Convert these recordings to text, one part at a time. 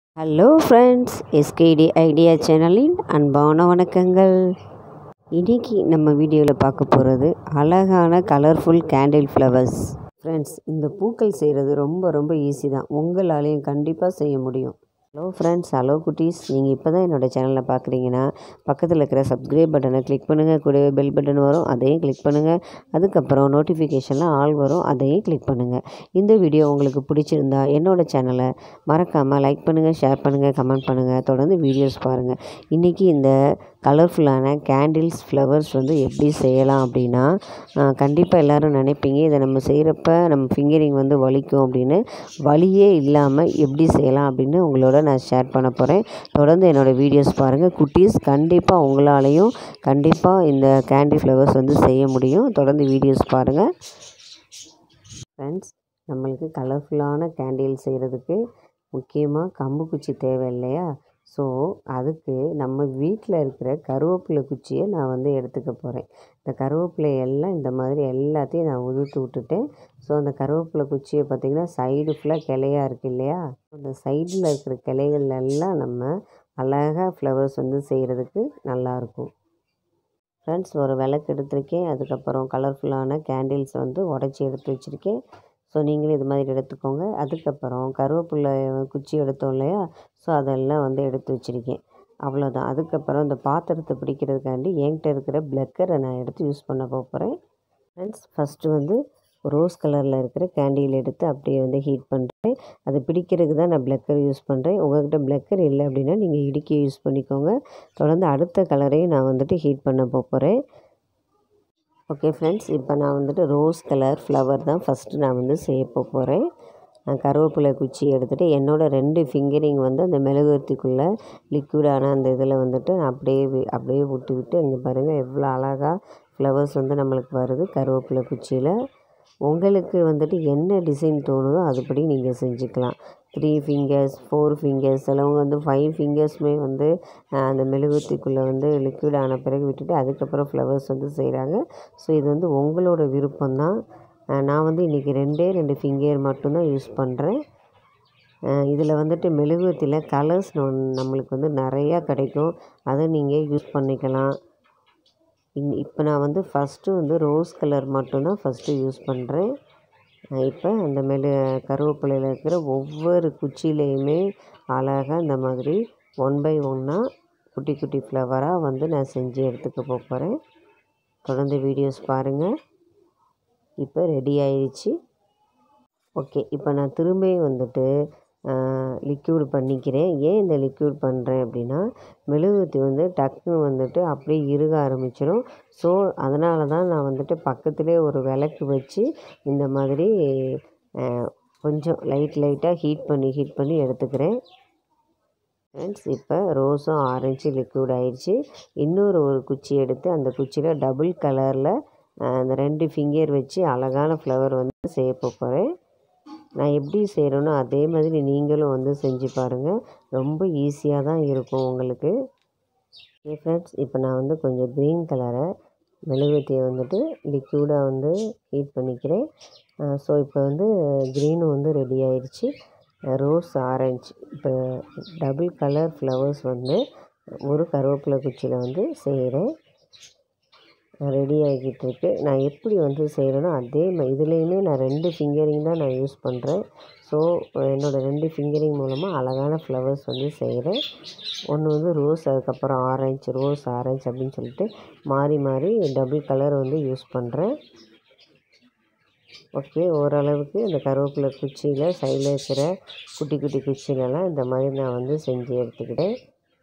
hello friends SKD idea சேனலின் அன்பான வணக்கங்கள் இன்றைக்கி நம்ம வீடியோவில் பார்க்க போகிறது அழகான கலர்ஃபுல் கேண்டில் ஃப்ளவர்ஸ் ஃப்ரெண்ட்ஸ் இந்த பூக்கள் செய்கிறது ரொம்ப ரொம்ப ஈஸி தான் உங்களாலேயும் கண்டிப்பாக செய்ய முடியும் ஹலோ ஃப்ரெண்ட்ஸ் ஹலோ குட்டீஸ் நீங்கள் இப்போ தான் என்னோடய சேனலை பார்க்குறீங்கன்னா பக்கத்தில் இருக்கிற சப்ஸ்கிரைப் பட்டனை கிளிக் பண்ணுங்கள் கூடவே பெல் பட்டன் வரும் அதையும் கிளிக் பண்ணுங்கள் அதுக்கப்புறம் நோட்டிஃபிகேஷனில் ஆல் வரும் அதையும் கிளிக் பண்ணுங்கள் இந்த வீடியோ உங்களுக்கு பிடிச்சிருந்தா என்னோடய சேனலை மறக்காமல் லைக் பண்ணுங்கள் ஷேர் பண்ணுங்கள் கமெண்ட் பண்ணுங்கள் தொடர்ந்து வீடியோஸ் பாருங்கள் இன்றைக்கி இந்த கலர்ஃபுல்லான கேண்டில்ஸ் ஃப்ளவர்ஸ் வந்து எப்படி செய்யலாம் அப்படின்னா கண்டிப்பாக எல்லோரும் நினைப்பீங்க இதை நம்ம செய்கிறப்ப நம்ம ஃபிங்கரிங் வந்து வலிக்கும் அப்படின்னு வலியே இல்லாமல் எப்படி செய்யலாம் அப்படின்னு உங்களோட நான் ஷேர் பண்ண போகிறேன் தொடர்ந்து என்னோடய வீடியோஸ் பாருங்கள் குட்டீஸ் கண்டிப்பாக உங்களாலையும் கண்டிப்பாக இந்த கேண்டில் ஃப்ளவர்ஸ் வந்து செய்ய முடியும் தொடர்ந்து வீடியோஸ் பாருங்கள் ஃப்ரெண்ட்ஸ் நம்மளுக்கு கலர்ஃபுல்லான கேண்டில் செய்கிறதுக்கு முக்கியமாக கம்பு குச்சி தேவை இல்லையா ஸோ அதுக்கு நம்ம வீட்டில் இருக்கிற கருவேப்பிலை குச்சியை நான் வந்து எடுத்துக்க போகிறேன் இந்த கருவேப்பிலை எல்லாம் இந்த மாதிரி எல்லாத்தையும் நான் உதுத்து விட்டுட்டேன் ஸோ அந்த கருவேப்பிலை குச்சியை பார்த்திங்கன்னா சைடு ஃபுல்லாக கிளையாக இருக்குது இல்லையா அந்த சைடில் இருக்கிற கிளைகள் எல்லாம் நம்ம அழகாக ஃப்ளவர்ஸ் வந்து செய்கிறதுக்கு நல்லாயிருக்கும் ஃப்ரெண்ட்ஸ் ஒரு விளக்கு எடுத்திருக்கேன் அதுக்கப்புறம் கலர்ஃபுல்லான கேண்டில்ஸ் வந்து உடச்சி எடுத்து வச்சுருக்கேன் ஸோ நீங்களும் இது மாதிரி எடுத்துக்கோங்க அதுக்கப்புறம் கருவேப்பிலை குச்சி எடுத்தோம் இல்லையா ஸோ அதெல்லாம் வந்து எடுத்து வச்சுருக்கேன் அவ்வளோதான் அதுக்கப்புறம் இந்த பாத்திரத்தை பிடிக்கிறதுக்காண்டி என்கிட்ட இருக்கிற பிளக்கரை நான் எடுத்து யூஸ் பண்ண போகிறேன் ஃப்ரெண்ட்ஸ் ஃபஸ்ட்டு வந்து ரோஸ் கலரில் இருக்கிற கேண்டில் எடுத்து அப்படியே வந்து ஹீட் பண்ணுறேன் அது பிடிக்கிறதுக்கு தான் நான் பிளக்கர் யூஸ் பண்ணுறேன் உங்கள்கிட்ட பிளக்கர் இல்லை அப்படின்னா நீங்கள் இடுக்கி யூஸ் பண்ணிக்கோங்க தொடர்ந்து அடுத்த கலரையும் நான் வந்துட்டு ஹீட் பண்ண போகிறேன் ஓகே ஃப்ரெண்ட்ஸ் இப்போ நான் வந்துட்டு ரோஸ் கலர் ஃப்ளவர் தான் ஃபஸ்ட்டு நான் வந்து செய்ய போகிறேன் நான் கருவேப்பிலை குச்சி எடுத்துகிட்டு என்னோடய ரெண்டு ஃபிங்கரிங் வந்து அந்த மெழுகுவர்த்திக்குள்ளே லிக்விடான அந்த இதில் வந்துட்டு நான் அப்படியே அப்படியே விட்டு விட்டு இங்கே பாருங்கள் எவ்வளோ அழகாக ஃப்ளவர்ஸ் வந்து நம்மளுக்கு வருது கருவேப்பிலை குச்சியில் உங்களுக்கு வந்துட்டு என்ன டிசைன் தோணுதோ அதுபடி நீங்கள் செஞ்சுக்கலாம் த்ரீ ஃபிங்கர்ஸ் ஃபோர் ஃபிங்கர்ஸ் சிலவங்க வந்து ஃபைவ் ஃபிங்கர்ஸுமே வந்து அந்த மெழுகுவர்த்திக்குள்ளே வந்து லிக்விட் ஆன பிறகு விட்டுட்டு அதுக்கப்புறம் ஃப்ளவர்ஸ் வந்து செய்கிறாங்க ஸோ இது வந்து உங்களோட விருப்பம்தான் நான் வந்து இன்றைக்கி ரெண்டே ரெண்டு ஃபிங்கர் மட்டும்தான் யூஸ் பண்ணுறேன் இதில் வந்துட்டு மெழுகுவர்த்தியில் கலர்ஸ் நம்மளுக்கு வந்து நிறையா கிடைக்கும் அதை நீங்கள் யூஸ் பண்ணிக்கலாம் இன் இப்போ நான் வந்து ஃபஸ்ட்டு வந்து ரோஸ் கலர் மட்டும்தான் ஃபஸ்ட்டு யூஸ் பண்ணுறேன் இப்போ அந்த மெழு கருவேப்பிலையில் இருக்கிற ஒவ்வொரு குச்சியிலையுமே அழகாக இந்த மாதிரி ஒன் பை ஒன்னாக குட்டி குட்டி ஃப்ளவராக வந்து நான் செஞ்சு எடுத்துக்க போகிறேன் தொடர்ந்து வீடியோஸ் பாருங்கள் இப்போ ரெடி ஆயிடுச்சு ஓகே இப்போ நான் திரும்பியும் வந்துட்டு லிக்யூட் பண்ணிக்கிறேன் ஏன் இந்த லிக்யூட் பண்ணுறேன் அப்படின்னா மெழுகுவர்த்தி வந்து டக்குன்னு வந்துட்டு அப்படியே இறுக ஆரம்பிச்சிடும் ஸோ அதனால தான் நான் வந்துட்டு பக்கத்துலேயே ஒரு விளக்கு வச்சு இந்த மாதிரி கொஞ்சம் லைட் லைட்டாக ஹீட் பண்ணி ஹீட் பண்ணி எடுத்துக்கிறேன் ஃப்ரெண்ட்ஸ் இப்போ ரோஸும் ஆரஞ்சு லிக்யூட் ஆயிடுச்சு இன்னொரு ஒரு குச்சி எடுத்து அந்த குச்சியில் டபுள் கலரில் அந்த ரெண்டு ஃபிங்கர் வச்சு அழகான ஃப்ளவர் வந்து செய்ய போகிறேன் நான் எப்படி செய்கிறேனோ அதே மாதிரி நீங்களும் வந்து செஞ்சு பாருங்கள் ரொம்ப ஈஸியாக தான் இருக்கும் உங்களுக்கு ஓகே ஃப்ரெண்ட்ஸ் இப்போ நான் வந்து கொஞ்சம் க்ரீன் கலரை மெழுகுவத்தியை வந்துட்டு லிக்யூடாக வந்து ஹீட் பண்ணிக்கிறேன் ஸோ இப்போ வந்து க்ரீனும் வந்து ரெடி ஆயிடுச்சு ரோஸ் ஆரஞ்சு இப்போ டபுள் கலர் ஃப்ளவர்ஸ் வந்து ஒரு கருவேப்பிலை குச்சியில் வந்து செய்கிறேன் ரெடி ஆகிக்கிட்டு இருக்கு நான் எப்படி வந்து செய்கிறேனோ அதே மாதிரி இதுலேயுமே நான் ரெண்டு ஃபிங்கரிங் தான் நான் யூஸ் பண்ணுறேன் ஸோ என்னோடய ரெண்டு ஃபிங்கரிங் மூலமாக அழகான ஃப்ளவர்ஸ் வந்து செய்கிறேன் ஒன்று வந்து ரோஸ் அதுக்கப்புறம் ஆரஞ்சு ரோஸ் ஆரஞ்சு அப்படின்னு சொல்லிட்டு மாறி மாறி டபுள் கலர் வந்து யூஸ் பண்ணுறேன் ஓகே ஓரளவுக்கு இந்த கருவேப்பிலை குச்சியில் சைடில் இருக்கிற குட்டி குட்டி குச்சிலலாம் இந்த மாதிரி நான் வந்து செஞ்சு எடுத்துக்கிட்டேன்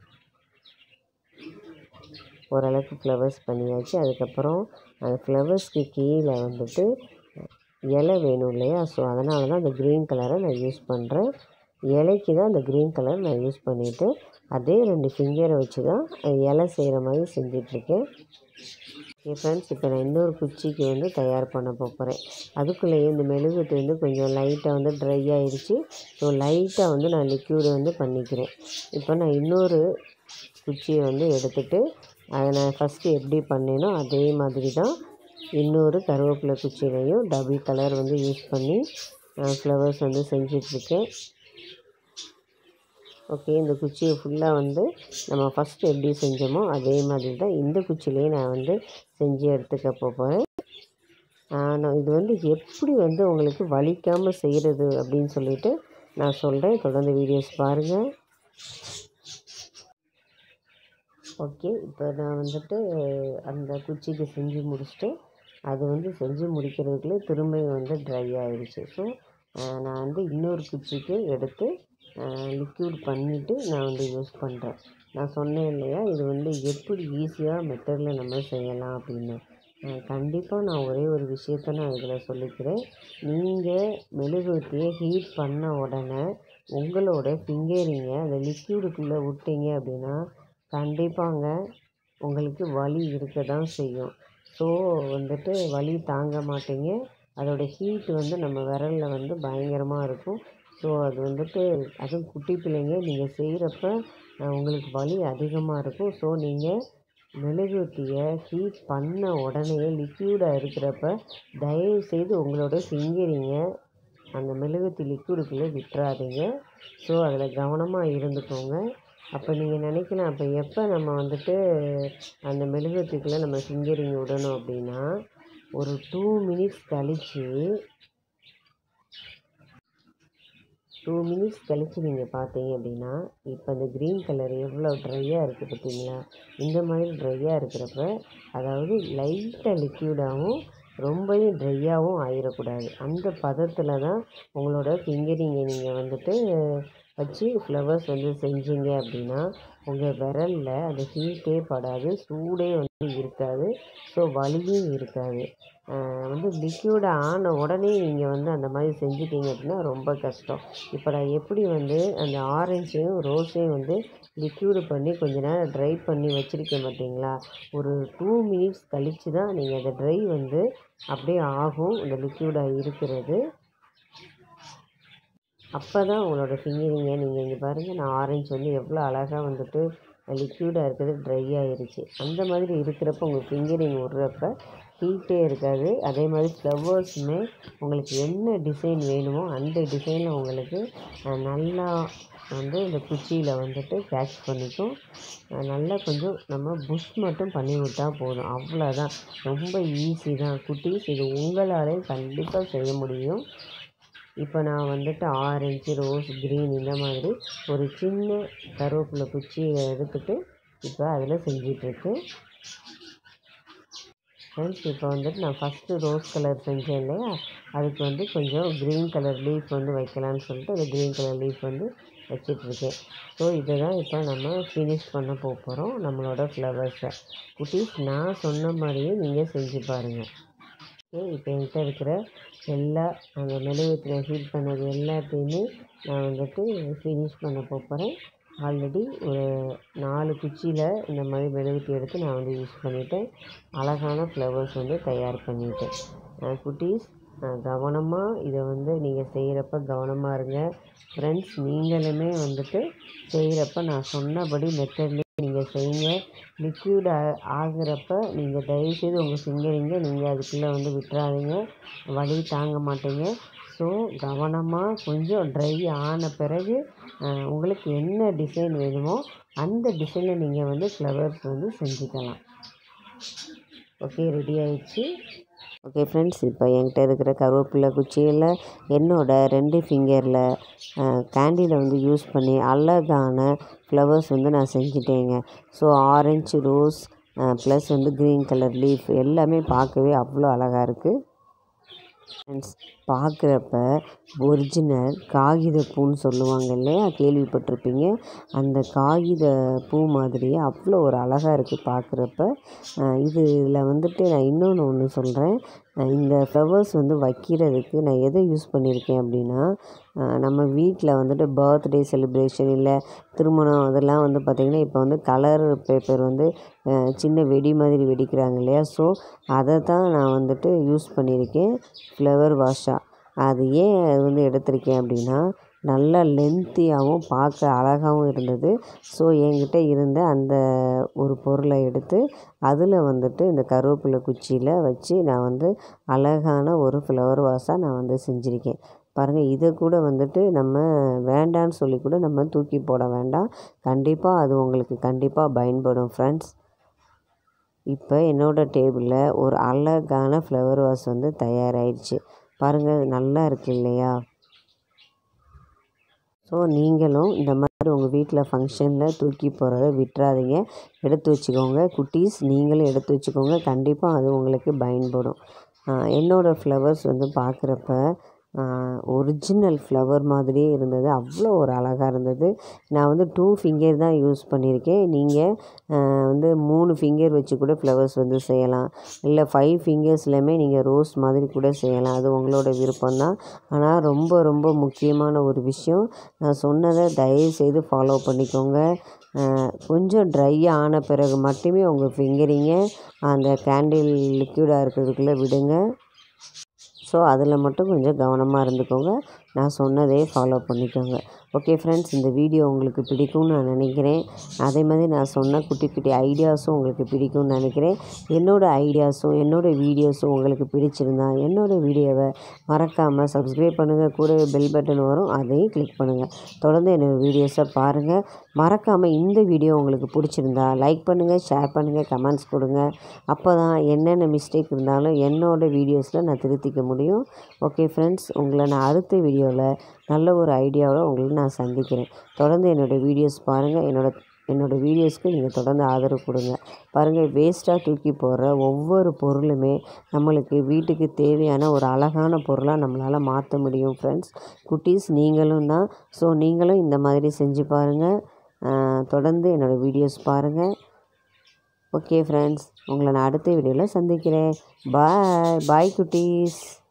ஓரளவுக்கு ஃப்ளவர்ஸ் பண்ணியாச்சு அதுக்கப்புறம் அந்த ஃப்ளவர்ஸ்க்கு கீழே வந்துட்டு இலை வேணும் இல்லையா ஸோ அதனால தான் அந்த க்ரீன் கலரை நான் யூஸ் பண்ணுறேன் இலைக்கு தான் அந்த க்ரீன் கலர் நான் யூஸ் பண்ணிவிட்டு அதே ரெண்டு ஃபிங்கரை வச்சு தான் இலை செய்கிற மாதிரி செஞ்சிட்ருக்கேன் ஓகே ஃப்ரெண்ட்ஸ் இப்போ நான் இன்னொரு குச்சிக்கு வந்து தயார் பண்ண போகிறேன் அதுக்குள்ளேயே இந்த மெழுகுவத்தி வந்து கொஞ்சம் லைட்டாக வந்து ட்ரை ஆகிடுச்சு ஸோ லைட்டாக வந்து நான் லிக்யூடு வந்து பண்ணிக்கிறேன் இப்போ நான் இன்னொரு குச்சியை வந்து எடுத்துகிட்டு அதை நான் ஃபஸ்ட்டு எப்படி பண்ணேனோ அதே மாதிரி தான் இன்னொரு கருவேப்பிலை குச்சியிலையும் டபுள் கலர் வந்து யூஸ் பண்ணி ஃப்ளவர்ஸ் வந்து செஞ்சிட்ருக்கேன் ஓகே இந்த குச்சியை ஃபுல்லாக வந்து நம்ம ஃபஸ்ட்டு எப்படி செஞ்சோமோ அதே மாதிரி தான் இந்த குச்சிலேயே நான் வந்து செஞ்சு எடுத்துக்க போகிறேன் நான் இது வந்து எப்படி வந்து உங்களுக்கு வலிக்காமல் செய்கிறது அப்படின்னு சொல்லிட்டு நான் சொல்கிறேன் தொடர்ந்து வீடியோஸ் பாருங்கள் ஓகே இப்போ நான் வந்துட்டு அந்த குச்சிக்கு செஞ்சு முடிச்சுட்டு அது வந்து செஞ்சு முடிக்கிறதுக்குள்ளே திரும்ப வந்து ட்ரை ஆயிடுச்சு ஸோ நான் வந்து இன்னொரு குச்சிக்கு எடுத்து லிக்யூட் பண்ணிவிட்டு நான் வந்து யூஸ் பண்ணுறேன் நான் சொன்னேன் இல்லையா இது வந்து எப்படி ஈஸியாக மெத்தடில் நம்ம செய்யலாம் அப்படின்னு கண்டிப்பாக நான் ஒரே ஒரு விஷயத்த நான் இதில் சொல்லிக்கிறேன் நீங்கள் மெழுகுவர்த்தியை ஹீட் பண்ண உடனே உங்களோட ஃபிங்கரிங்கை அந்த லிக்யூடுக்குள்ளே விட்டீங்க அப்படின்னா கண்டிப்பாங்க உங்களுக்கு வலி இருக்க தான் செய்யும் ஸோ வந்துட்டு வலி தாங்க மாட்டீங்க அதோட ஹீட் வந்து நம்ம விரலில் வந்து பயங்கரமாக இருக்கும் ஸோ அது வந்துட்டு அதுவும் குட்டி பிள்ளைங்க நீங்கள் செய்கிறப்ப உங்களுக்கு வலி அதிகமாக இருக்கும் ஸோ நீங்கள் மெழுகுவர்த்தியை ஹீட் பண்ண உடனே லிக்யூடாக இருக்கிறப்ப தயவு செய்து உங்களோட ஃபிங்கரிங்கை அந்த மெழுகுவர்த்தி லிக்யூடுக்குள்ளே விட்டுறாதீங்க ஸோ அதில் கவனமாக இருந்துக்கோங்க அப்போ நீங்கள் நினைக்கலாம் அப்போ எப்போ நம்ம வந்துட்டு அந்த மெழுகுவர்த்திக்குள்ளே நம்ம ஃபிங்கரிங் விடணும் அப்படின்னா ஒரு டூ மினிட்ஸ் கழித்து டூ மினிட்ஸ் கழித்து நீங்கள் பார்த்தீங்க அப்படின்னா இப்போ அந்த க்ரீன் கலர் எவ்வளோ ட்ரையாக இருக்குது பார்த்தீங்களா இந்த மாதிரி ட்ரையாக இருக்கிறப்ப அதாவது லைட்டாக லிக்யூடாகவும் ரொம்பவும் ட்ரையாகவும் ஆயிடக்கூடாது அந்த பதத்தில் தான் உங்களோட ஃபிங்கரிங்கை நீங்கள் வந்துட்டு வச்சு ஃப்ளவர்ஸ் வந்து செஞ்சீங்க அப்படின்னா உங்கள் விரலில் அந்த ஹீட்டே படாது சூடே வந்து இருக்காது ஸோ வலியும் இருக்காது வந்து லிக்யூடு ஆன உடனே நீங்கள் வந்து அந்த மாதிரி செஞ்சிட்டீங்க அப்படின்னா ரொம்ப கஷ்டம் இப்போ நான் எப்படி வந்து அந்த ஆரஞ்சையும் ரோஸையும் வந்து லிக்யூடு பண்ணி கொஞ்ச நேரம் ட்ரை பண்ணி வச்சுருக்கேன் பார்த்தீங்களா ஒரு டூ மினிட்ஸ் கழித்து தான் நீங்கள் அந்த ட்ரை வந்து அப்படியே ஆகும் அந்த லிக்யூடாக இருக்கிறது அப்போ தான் உங்களோட ஃபிங்கரிங்கை நீங்கள் இங்கே பாருங்கள் நான் ஆரஞ்சு வந்து எவ்வளோ அழகாக வந்துட்டு லிக்யூடாக இருக்குது ட்ரை ஆயிருச்சு அந்த மாதிரி இருக்கிறப்ப உங்கள் ஃபிங்கரிங் விட்றப்ப ஹீட்டே இருக்காது அதே மாதிரி ஃப்ளவர்ஸுமே உங்களுக்கு என்ன டிசைன் வேணுமோ அந்த டிசைனில் உங்களுக்கு நல்லா வந்து இந்த குச்சியில் வந்துட்டு கேட்ச் பண்ணிக்கும் நல்லா கொஞ்சம் நம்ம புஷ் மட்டும் பண்ணி விட்டால் போதும் அவ்வளோதான் ரொம்ப ஈஸி தான் குட்டீஸ் இது உங்களாலே கண்டிப்பாக செய்ய முடியும் இப்போ நான் வந்துட்டு ஆரஞ்சு ரோஸ் க்ரீன் இந்த மாதிரி ஒரு சின்ன கருவேப்பிலை குச்சியை எடுத்துகிட்டு இப்போ அதில் செஞ்சிட்ருக்கேன் ஃப்ரெண்ட்ஸ் இப்போ வந்துட்டு நான் ஃபஸ்ட்டு ரோஸ் கலர் செஞ்சேன் இல்லையா அதுக்கு வந்து கொஞ்சம் க்ரீன் கலர் லீஃப் வந்து வைக்கலான்னு சொல்லிட்டு அந்த க்ரீன் கலர் லீஃப் வந்து வச்சிட்ருக்கேன் ஸோ இதை தான் இப்போ நம்ம ஃபினிஷ் பண்ண போகிறோம் நம்மளோட ஃப்ளவர்ஸை குட்டீஸ் நான் சொன்ன மாதிரியே நீங்கள் செஞ்சு பாருங்கள் ஓகே இப்போ என்கிட்ட இருக்கிற எல்லா அந்த மெழுகுவர்த்தியில் ஹீட் பண்ணது எல்லாத்தையுமே நான் வந்துட்டு ஃபினிஷ் பண்ண போகிறேன் ஆல்ரெடி ஒரு நாலு குச்சியில் இந்த மாதிரி மெழுகுவர்த்தி எடுத்து நான் வந்து யூஸ் பண்ணிவிட்டேன் அழகான ஃப்ளவர்ஸ் வந்து தயார் பண்ணிட்டேன் குட்டீஸ் கவனமாக இதை வந்து நீங்கள் செய்கிறப்ப கவனமாக இருங்க ஃப்ரெண்ட்ஸ் நீங்களுமே வந்துட்டு செய்கிறப்ப நான் சொன்னபடி மெத்தட்லேயே நீங்கள் செய்யுங்க லிக்யூட் ஆகிறப்ப நீங்கள் தயவுசெய்து உங்கள் ஃபிங்கரிங்கை நீங்கள் அதுக்குள்ளே வந்து விட்டுறாதீங்க வலி தாங்க மாட்டீங்க ஸோ கவனமாக கொஞ்சம் ட்ரை ஆன பிறகு உங்களுக்கு என்ன டிசைன் வேணுமோ அந்த டிசைனில் நீங்கள் வந்து ஃப்ளவர்ஸ் வந்து செஞ்சுக்கலாம் ஓகே ரெடி ஆயிடுச்சு ஓகே ஃப்ரெண்ட்ஸ் இப்போ என்கிட்ட இருக்கிற கருவேப்பிலை குச்சியில் என்னோடய ரெண்டு ஃபிங்கரில் கேண்டியில் வந்து யூஸ் பண்ணி அழகான ஃப்ளவர்ஸ் வந்து நான் செஞ்சுட்டேங்க ஸோ ஆரஞ்சு ரோஸ் ப்ளஸ் வந்து க்ரீன் கலர் லீஃப் எல்லாமே பார்க்கவே அவ்வளோ அழகாக இருக்குது ஃப்ரெண்ட்ஸ் பார்க்குறப்ப ஒரிஜினல் காகித பூன்னு சொல்லுவாங்க இல்லையா கேள்விப்பட்டிருப்பீங்க அந்த காகித பூ மாதிரியே அவ்வளோ ஒரு அழகாக இருக்குது பார்க்குறப்ப இதில் வந்துட்டு நான் இன்னொன்று ஒன்று சொல்கிறேன் இந்த ஃப்ளவர்ஸ் வந்து வைக்கிறதுக்கு நான் எதை யூஸ் பண்ணியிருக்கேன் அப்படின்னா நம்ம வீட்டில் வந்துட்டு பர்த்டே செலிப்ரேஷன் இல்லை திருமணம் அதெல்லாம் வந்து பார்த்திங்கன்னா இப்போ வந்து கலர் பேப்பர் வந்து சின்ன வெடி மாதிரி வெடிக்கிறாங்க இல்லையா ஸோ அதை தான் நான் வந்துட்டு யூஸ் பண்ணியிருக்கேன் ஃப்ளவர் வாஷாக அது ஏன் அது வந்து எடுத்திருக்கேன் அப்படின்னா நல்லா லென்த்தியாகவும் பார்க்க அழகாகவும் இருந்தது ஸோ என்கிட்ட இருந்த அந்த ஒரு பொருளை எடுத்து அதில் வந்துட்டு இந்த கருவேப்பிலை குச்சியில் வச்சு நான் வந்து அழகான ஒரு ஃப்ளவர் வாஸாக நான் வந்து செஞ்சுருக்கேன் பாருங்கள் இதை கூட வந்துட்டு நம்ம வேண்டான்னு சொல்லி கூட நம்ம தூக்கி போட வேண்டாம் கண்டிப்பாக அது உங்களுக்கு கண்டிப்பாக பயன்படும் ஃப்ரெண்ட்ஸ் இப்போ என்னோடய டேபிளில் ஒரு அழகான ஃப்ளவர் வாஸ் வந்து தயாராகிடுச்சு பாருங்கள் நல்லா இருக்கு இல்லையா ஸோ நீங்களும் இந்த மாதிரி உங்கள் வீட்டில் ஃபங்க்ஷனில் தூக்கி போகிறத விட்டுறாதீங்க எடுத்து வச்சுக்கோங்க குட்டீஸ் நீங்களும் எடுத்து வச்சுக்கோங்க கண்டிப்பாக அது உங்களுக்கு பயன்படும் என்னோடய ஃப்ளவர்ஸ் வந்து பார்க்குறப்ப ஒரிஜினல் ஃப்ளவர் மாதிரியே இருந்தது அவ்வளோ ஒரு அழகாக இருந்தது நான் வந்து டூ ஃபிங்கர் தான் யூஸ் பண்ணியிருக்கேன் நீங்கள் வந்து மூணு ஃபிங்கர் வச்சு கூட ஃப்ளவர்ஸ் வந்து செய்யலாம் இல்லை ஃபைவ் ஃபிங்கர்ஸ்லையுமே நீங்கள் ரோஸ் மாதிரி கூட செய்யலாம் அது உங்களோட விருப்பம்தான் ஆனால் ரொம்ப ரொம்ப முக்கியமான ஒரு விஷயம் நான் சொன்னதை தயவுசெய்து ஃபாலோ பண்ணிக்கோங்க கொஞ்சம் ட்ரை ஆன பிறகு மட்டுமே உங்கள் ஃபிங்கரிங்கை அந்த கேண்டில் லிக்விடாக இருக்கிறதுக்குள்ளே விடுங்க ஸோ அதில் மட்டும் கொஞ்சம் கவனமாக இருந்துக்கோங்க நான் சொன்னதே ஃபாலோ பண்ணிக்கோங்க ஓகே ஃப்ரெண்ட்ஸ் இந்த வீடியோ உங்களுக்கு பிடிக்கும்னு நான் நினைக்கிறேன் அதே மாதிரி நான் சொன்ன குட்டி குட்டி ஐடியாஸும் உங்களுக்கு பிடிக்கும்னு நினைக்கிறேன் என்னோடய ஐடியாஸும் என்னோடய வீடியோஸும் உங்களுக்கு பிடிச்சிருந்தா என்னோடய வீடியோவை மறக்காமல் சப்ஸ்கிரைப் பண்ணுங்கள் கூட பெல் பட்டன் வரும் அதையும் கிளிக் பண்ணுங்கள் தொடர்ந்து என்னோடய வீடியோஸை பாருங்கள் மறக்காமல் இந்த வீடியோ உங்களுக்கு பிடிச்சிருந்தா லைக் பண்ணுங்கள் ஷேர் பண்ணுங்கள் கமெண்ட்ஸ் கொடுங்க அப்போ தான் என்னென்ன மிஸ்டேக் இருந்தாலும் என்னோடய வீடியோஸில் நான் திருத்திக்க முடியும் ஓகே ஃப்ரெண்ட்ஸ் உங்களை நான் அடுத்த வீடியோவில் நல்ல ஒரு ஐடியாவோட உங்களை நான் சந்திக்கிறேன் தொடர்ந்து என்னோடய வீடியோஸ் பாருங்கள் என்னோட என்னோடய வீடியோஸ்க்கு நீங்கள் தொடர்ந்து ஆதரவு கொடுங்க பாருங்கள் வேஸ்ட்டாக தூக்கி போடுற ஒவ்வொரு பொருளுமே நம்மளுக்கு வீட்டுக்கு தேவையான ஒரு அழகான பொருளாக நம்மளால் மாற்ற முடியும் ஃப்ரெண்ட்ஸ் குட்டீஸ் நீங்களும் தான் ஸோ நீங்களும் இந்த மாதிரி செஞ்சு பாருங்கள் தொடர்ந்து என்னோடய வீடியோஸ் பாருங்கள் ஓகே ஃப்ரெண்ட்ஸ் உங்களை நான் அடுத்த வீடியோவில் சந்திக்கிறேன் பாய் பாய் குட்டீஸ்